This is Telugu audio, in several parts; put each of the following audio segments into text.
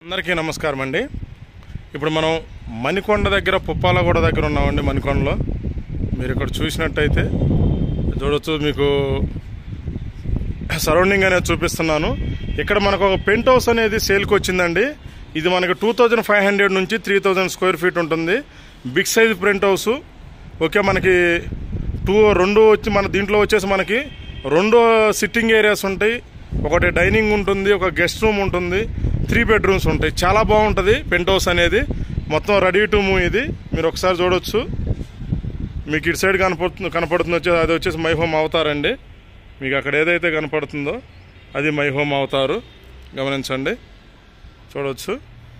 అందరికీ నమస్కారం అండి ఇప్పుడు మనం మణికొండ దగ్గర పుప్పాలగూడ దగ్గర ఉన్నామండి మణికొండలో మీరు ఇక్కడ చూసినట్టయితే చూడొచ్చు మీకు సరౌండింగ్ అనేది చూపిస్తున్నాను ఇక్కడ మనకు ఒక పెంట్ హౌస్ అనేది సేల్కి వచ్చిందండి ఇది మనకి టూ థౌజండ్ ఫైవ్ హండ్రెడ్ నుంచి త్రీ థౌజండ్ స్క్వేర్ ఫీట్ ఉంటుంది big size print house okay మనకి టూ రెండు వచ్చి మన దీంట్లో వచ్చేసి మనకి రెండు సిట్టింగ్ ఏరియాస్ ఉంటాయి ఒకటి డైనింగ్ ఉంటుంది ఒక గెస్ట్ రూమ్ ఉంటుంది త్రీ బెడ్రూమ్స్ ఉంటాయి చాలా బాగుంటుంది పెంట్ హౌస్ అనేది మొత్తం రెడీ టు మూవ్ ఇది మీరు ఒకసారి చూడొచ్చు మీకు ఇటు సైడ్ కనపడుతుంది కనపడుతుంది వచ్చేసి అది వచ్చేసి మై హోమ్ అవతారండి మీకు అక్కడ ఏదైతే కనపడుతుందో అది మై హోమ్ అవతారు గమనించండి చూడవచ్చు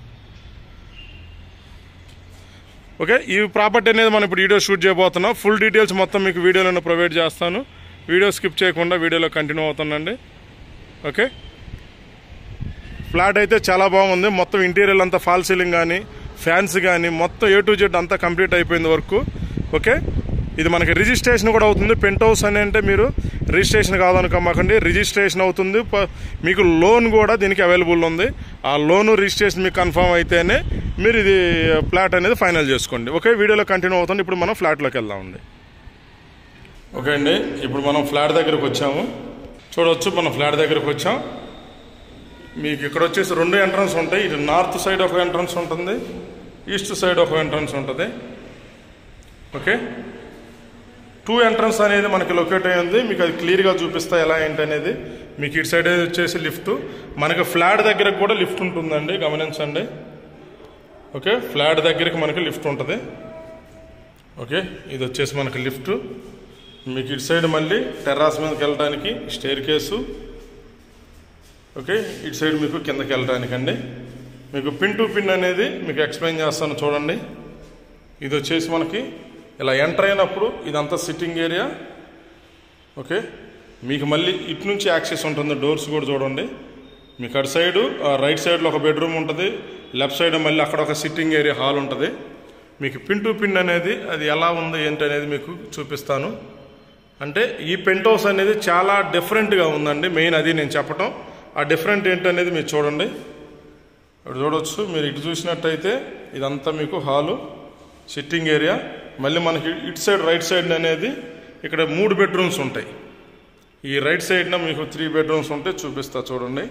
ఓకే ఈ ప్రాపర్టీ అనేది మనం ఇప్పుడు వీడియో షూట్ చేయబోతున్నాం ఫుల్ డీటెయిల్స్ మొత్తం మీకు వీడియోలో ప్రొవైడ్ చేస్తాను వీడియో స్కిప్ చేయకుండా వీడియోలో కంటిన్యూ అవుతుందండి ఓకే ఫ్లాట్ అయితే చాలా బాగుంది మొత్తం ఇంటీరియర్ అంతా ఫాల్ సీలింగ్ కానీ ఫ్యాన్స్ కానీ మొత్తం ఏ టు జెడ్ అంతా కంప్లీట్ అయిపోయింది వర్క్ ఓకే ఇది మనకి రిజిస్ట్రేషన్ కూడా అవుతుంది పెంట్ హౌస్ అని అంటే మీరు రిజిస్ట్రేషన్ కాదనుకోమాకండి రిజిస్ట్రేషన్ అవుతుంది ప- మీకు లోన్ కూడా దీనికి అవైలబుల్ ఉంది ఆ లోన్ రిజిస్ట్రేషన్ మీకు కన్ఫర్మ్ అయితేనే మీరు ఇది ఫ్లాట్ అనేది ఫైనల్ చేసుకోండి ఓకే వీడియోలో కంటిన్యూ అవుతుంది ఇప్పుడు మనం ఫ్లాట్లోకి వెళ్దామండి ఓకే అండి ఇప్పుడు మనం ఫ్లాట్ దగ్గరకు వచ్చాము చూడవచ్చు మనం ఫ్లాట్ దగ్గరకు వచ్చాం మీకు ఇక్కడ వచ్చేసి రెండు ఎంట్రన్స్ ఉంటాయి ఇటు నార్త్ సైడ్ ఒక ఎంట్రన్స్ ఉంటుంది ఈస్ట్ సైడ్ ఒక ఎంట్రన్స్ ఉంటుంది ఓకే టూ ఎంట్రన్స్ అనేది మనకి లొకేట్ అయి ఉంది మీకు అది క్లియర్గా చూపిస్తా ఎలా ఏంటి అనేది మీకు ఇటు సైడ్ వచ్చేసి లిఫ్ట్ మనకి ఫ్లాట్ దగ్గరకు కూడా లిఫ్ట్ ఉంటుందండి గమనించండి ఓకే ఫ్లాట్ దగ్గరికి మనకి లిఫ్ట్ ఉంటుంది ఓకే ఇది వచ్చేసి మనకి లిఫ్ట్ మీకు ఇటు సైడ్ మళ్ళీ టెర్రాస్ మీదకి వెళ్ళడానికి స్టేర్ కేసు ఓకే ఇటు సైడ్ మీకు కిందకి వెళ్ళడానికండి మీకు పిన్ టు పిన్ అనేది మీకు ఎక్స్ప్లెయిన్ చేస్తాను చూడండి ఇది వచ్చేసి మనకి ఇలా ఎంటర్ అయినప్పుడు ఇదంతా సిట్టింగ్ ఏరియా ఓకే మీకు మళ్ళీ ఇటు నుంచి యాక్సెస్ ఉంటుంది డోర్స్ కూడా చూడండి మీకు అటు సైడు ఆ రైట్ సైడ్లో ఒక బెడ్రూమ్ ఉంటుంది లెఫ్ట్ సైడ్ మళ్ళీ అక్కడ ఒక సిట్టింగ్ ఏరియా హాల్ ఉంటుంది మీకు పిన్ టు పిన్ అనేది అది ఎలా ఉంది ఏంటి అనేది మీకు చూపిస్తాను అంటే ఈ పెంట్ హౌస్ అనేది చాలా డిఫరెంట్గా ఉందండి మెయిన్ అది నేను చెప్పటం ఆ డిఫరెంట్ ఏంటనేది మీరు చూడండి ఇక్కడ చూడవచ్చు మీరు ఇటు చూసినట్టయితే ఇదంతా మీకు హాలు సిట్టింగ్ ఏరియా మళ్ళీ మనకి ఇటు సైడ్ రైట్ సైడ్ అనేది ఇక్కడ మూడు బెడ్రూమ్స్ ఉంటాయి ఈ రైట్ సైడ్న మీకు త్రీ బెడ్రూమ్స్ ఉంటాయి చూపిస్తా చూడండి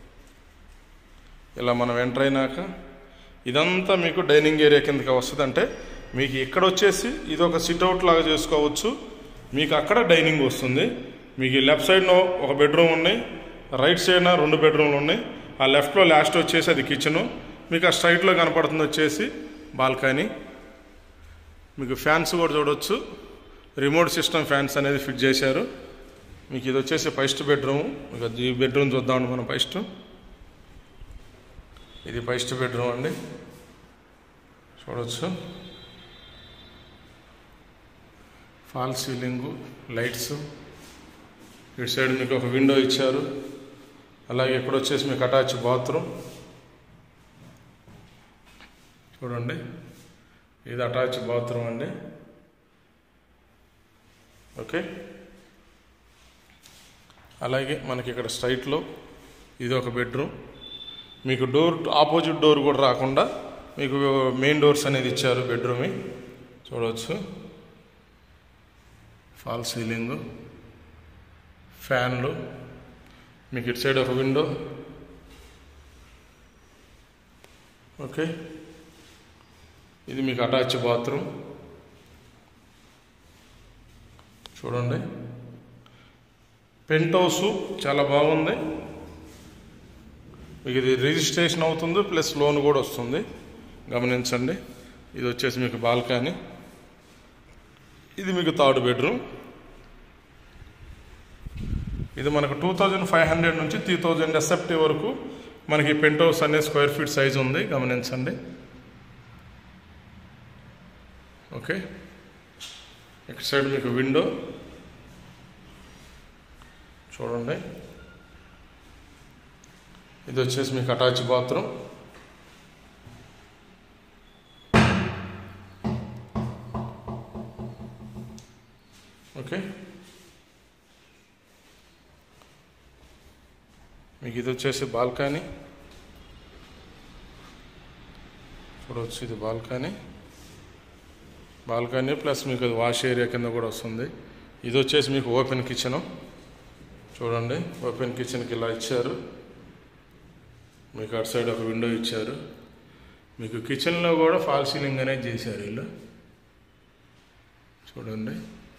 ఇలా మనం ఎంటర్ అయినాక ఇదంతా మీకు డైనింగ్ ఏరియా కిందకి వస్తుంది అంటే మీకు ఇక్కడ వచ్చేసి ఇది ఒక సిట్అవుట్ లాగా చేసుకోవచ్చు మీకు అక్కడ డైనింగ్ వస్తుంది మీకు ఈ లెఫ్ట్ సైడ్లో ఒక బెడ్రూమ్ ఉన్నాయి రైట్ సైడ్న రెండు బెడ్రూమ్లు ఉన్నాయి ఆ లెఫ్ట్లో లాస్ట్ వచ్చేసి అది కిచెను మీకు ఆ స్ట్రైట్లో కనపడుతుంది వచ్చేసి బాల్కనీ మీకు ఫ్యాన్స్ కూడా చూడవచ్చు రిమోట్ సిస్టమ్ ఫ్యాన్స్ అనేది ఫిట్ చేశారు మీకు ఇది వచ్చేసి ఫస్ట్ బెడ్రూమ్ మీకు ఈ బెడ్రూమ్ చూద్దామండి మనం ఫస్ట్ ఇది ఫస్ట్ బెడ్రూమ్ అండి చూడవచ్చు ఫాల్ సీలింగు లైట్స్ ఇటు సైడ్ మీకు ఒక విండో ఇచ్చారు అలాగే ఇక్కడ వచ్చేసి మీకు అటాచ్ బాత్రూమ్ చూడండి ఇది అటాచ్ బాత్రూమ్ అండి ఓకే అలాగే మనకి ఇక్కడ స్ట్రైట్లో ఇది ఒక బెడ్రూమ్ మీకు డోర్ ఆపోజిట్ డోర్ కూడా రాకుండా మీకు మెయిన్ డోర్స్ అనేది ఇచ్చారు బెడ్రూమ్ చూడవచ్చు ఫాల్ సీలింగ్ ఫ్యాన్లు మీకు ఇటు సైడ్ ఒక విండో ఓకే ఇది మీకు అటాచ్ బాత్రూమ్ చూడండి పెంట్ హౌస్ చాలా బాగుంది మీకు ఇది రిజిస్ట్రేషన్ అవుతుంది ప్లస్ లోన్ కూడా వస్తుంది గమనించండి ఇది వచ్చేసి మీకు బాల్కనీ ఇది మీకు థర్డ్ బెడ్రూమ్ ఇది మనకు టూ థౌజండ్ ఫైవ్ హండ్రెడ్ నుంచి త్రీ థౌజండ్ ఎస్ఎఫ్టీ వరకు మనకి పెంట్ హౌస్ అనే స్క్వేర్ ఫీట్ సైజ్ ఉంది గమనించండి ఓకే ఇక్కడ సైడ్ మీకు విండో చూడండి ఇది వచ్చేసి మీకు అటాచ్ బాత్రూమ్ ఓకే మీకు ఇది వచ్చేసి బాల్కనీ చూడవచ్చు ఇది బాల్కనీ బాల్కనీ ప్లస్ మీకు అది వాష్ ఏరియా కింద కూడా వస్తుంది ఇది వచ్చేసి మీకు ఓపెన్ కిచెను చూడండి ఓపెన్ కిచెన్కి ఇలా ఇచ్చారు మీకు అటు సైడ్ ఒక విండో ఇచ్చారు మీకు కిచెన్లో కూడా ఫాల్ సీలింగ్ అనేది చేశారు వీళ్ళు చూడండి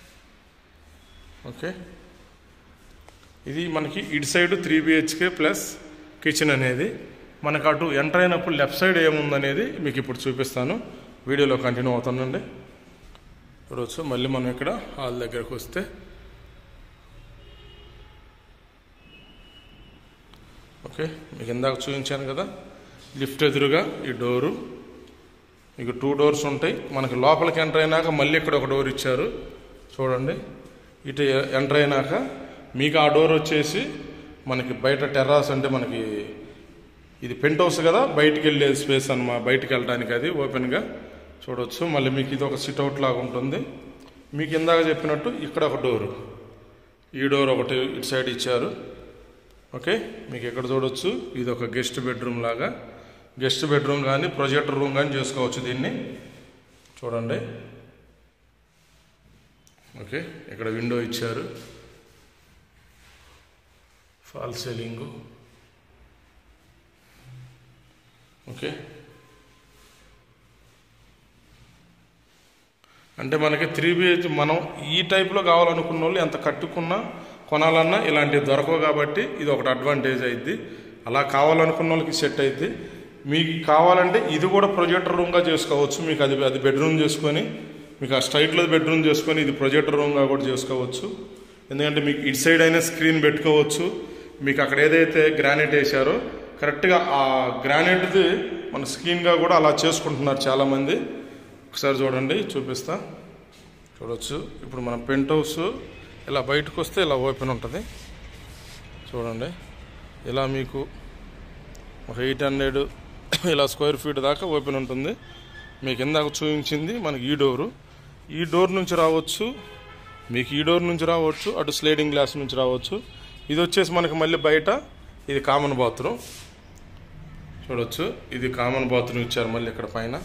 ఓకే ఇది మనకి ఇటు side three BHK plus kitchen అనేది మనకు అటు ఎంటర్ అయినప్పుడు లెఫ్ట్ సైడ్ ఏముందనేది మీకు ఇప్పుడు చూపిస్తాను వీడియోలో కంటిన్యూ అవుతుందండి చూడవచ్చు మళ్ళీ మనం ఇక్కడ హాల్ దగ్గరకు వస్తే ఓకే మీకు ఇందాక చూపించాను కదా లిఫ్ట్ ఎదురుగా ఈ డోరు మీకు టూ డోర్స్ ఉంటాయి మనకి లోపలికి ఎంటర్ అయినాక మళ్ళీ ఇక్కడ ఒక డోర్ ఇచ్చారు చూడండి ఇటు ఎంటర్ అయినాక మీకు ఆ డోర్ వచ్చేసి మనకి బయట టెర్రాస్ అంటే మనకి ఇది పెంట్ హౌస్ కదా బయటికి వెళ్ళే స్పేస్ అన్నమా బయటికి వెళ్ళడానికి అది ఓపెన్గా చూడవచ్చు మళ్ళీ మీకు ఇది ఒక సిట్అవుట్ లాగా ఉంటుంది మీకు ఇందాక చెప్పినట్టు ఇక్కడ ఒక డోరు ఈ డోర్ ఒకటి ఇటు సైడ్ ఇచ్చారు ఓకే మీకు ఎక్కడ చూడొచ్చు ఇది ఒక గెస్ట్ బెడ్రూమ్ లాగా గెస్ట్ బెడ్రూమ్ కానీ ప్రొజెక్టర్ రూమ్ కానీ చేసుకోవచ్చు దీన్ని చూడండి ఓకే ఇక్కడ విండో ఇచ్చారు ఫాల్ సీలింగు ఓకే అంటే మనకి త్రీ బిహెచ్ మనం ఈ టైప్లో కావాలనుకున్న వాళ్ళు ఎంత కట్టుకున్నా కొనాలన్నా ఇలాంటివి దొరకవు కాబట్టి ఇది ఒకటి అడ్వాంటేజ్ అయింది అలా కావాలనుకున్న వాళ్ళకి సెట్ అయితే మీకు కావాలంటే ఇది కూడా ప్రొజెక్టర్ రూమ్గా చేసుకోవచ్చు మీకు అది అది బెడ్రూమ్ చేసుకొని మీకు ఆ స్ట్రైట్లో బెడ్రూమ్ చేసుకొని ఇది ప్రొజెక్టర్ రూమ్గా కూడా చేసుకోవచ్చు ఎందుకంటే మీకు ఇటు సైడ్ అయినా స్క్రీన్ పెట్టుకోవచ్చు మీకు అక్కడ ఏదైతే గ్రానైట్ వేసారో కరెక్ట్గా ఆ గ్రానైట్ది మన స్క్రీన్గా కూడా అలా చేసుకుంటున్నారు చాలామంది ఒకసారి చూడండి చూపిస్తా చూడొచ్చు ఇప్పుడు మన పెంట్ హౌస్ ఇలా బయటకు వస్తే ఇలా ఓపెన్ ఉంటుంది చూడండి ఇలా మీకు ఒక ఎయిట్ హండ్రెడ్ ఇలా స్క్వేర్ ఫీట్ దాకా ఓపెన్ ఉంటుంది మీకు ఇందాక చూపించింది మనకి ఈ డోరు ఈ డోర్ నుంచి రావచ్చు మీకు ఈ డోర్ నుంచి రావచ్చు అటు స్లైడింగ్ గ్లాస్ నుంచి రావచ్చు ఇది వచ్చేసి మనకి మళ్ళీ బయట ఇది కామన్ బాత్రూమ్ చూడొచ్చు ఇది కామన్ బాత్రూమ్ ఇచ్చారు మళ్ళీ ఇక్కడ పైన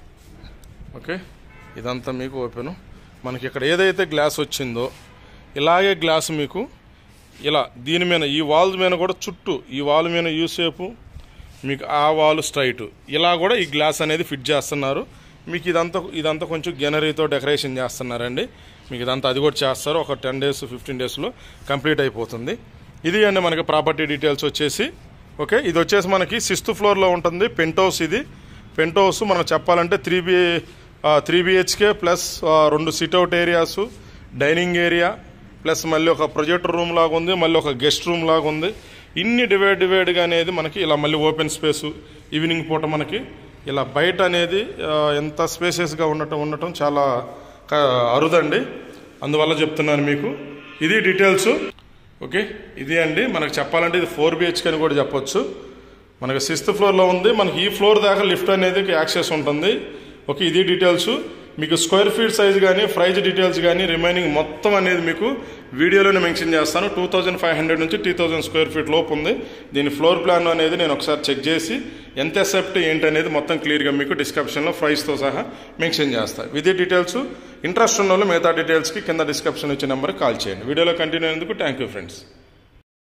ఓకే ఇదంతా మీకు ఓపెను మనకి ఇక్కడ ఏదైతే గ్లాస్ వచ్చిందో ఇలాగే గ్లాస్ మీకు ఇలా దీని మీద ఈ వాల్ మీద కూడా చుట్టూ ఈ వాల్ మీద యూ షేపు మీకు ఆ వాల్ స్ట్రైట్ ఇలా కూడా ఈ గ్లాస్ అనేది ఫిట్ చేస్తున్నారు మీకు ఇదంతా ఇదంతా కొంచెం గెనరీతో డెకరేషన్ చేస్తున్నారండి మీకు ఇదంతా అది కూడా చేస్తారు ఒక టెన్ డేస్ ఫిఫ్టీన్ డేస్లో కంప్లీట్ అయిపోతుంది ఇది అండి మనకి ప్రాపర్టీ డీటెయిల్స్ వచ్చేసి ఓకే ఇది వచ్చేసి మనకి సిక్స్త్ ఫ్లోర్లో ఉంటుంది పెంట్ హౌస్ ఇది పెంట్ హౌస్ మనం చెప్పాలంటే three B three BHK plus రెండు sit out areas dining area plus మళ్ళీ ఒక ప్రొజెక్టర్ రూమ్ లాగా ఉంది మళ్ళీ ఒక గెస్ట్ రూమ్ లాగా ఉంది ఇన్ని డివైడ్ డివైడ్గా అనేది మనకి ఇలా మళ్ళీ ఓపెన్ స్పేస్ ఈవినింగ్ పూట మనకి ఇలా బయట అనేది ఆ, ఎంత స్పేసెస్గా ఉండటం ఉండటం చాలా క- అరుదండి అందువల్ల చెప్తున్నాను మీకు ఇది డీటెయిల్స్ ఓకే ఇది అండి మనకు చెప్పాలంటే ఇది ఫోర్ బిహెచ్కే అని కూడా చెప్పొచ్చు మనకి సిక్స్త్ ఫ్లోర్లో ఉంది మనకి ఈ ఫ్లోర్ దాకా లిఫ్ట్ అనేది యాక్సెస్ ఉంటుంది ఓకే ఇది డీటెయిల్స్ మీకు స్క్వేర్ ఫీట్ సైజ్ కానీ ప్రైజ్ డీటెయిల్స్ కానీ రిమైనింగ్ మొత్తం అనేది మీకు వీడియోలోనే మెన్షన్ చేస్తాను టూ థౌజండ్ ఫైవ్ హండ్రెడ్ నుంచి త్రీ థౌజండ్ స్క్వేర్ ఫీట్ లోపు ఉంది దీని ఫ్లోర్ ప్లాన్ అనేది నేను ఒకసారి చెక్ చేసి ఎంత ఎసెప్ట్ ఏంటి అనేది మొత్తం క్లియర్గా మీకు డిస్క్రిప్షన్లో ప్రైస్తో సహా మెన్షన్ చేస్తాను విత్ డీటెయిల్స్ ఇంట్రెస్ట్ ఉన్న వాళ్ళు మిగతా డీటెయిల్స్కి కింద డిస్క్రిప్షన్ ఇచ్చే నెంబర్కి కాల్ చేయండి వీడియోలో కంటిన్యూ అయినందుకు థ్యాంక్ యూ ఫ్రెండ్స్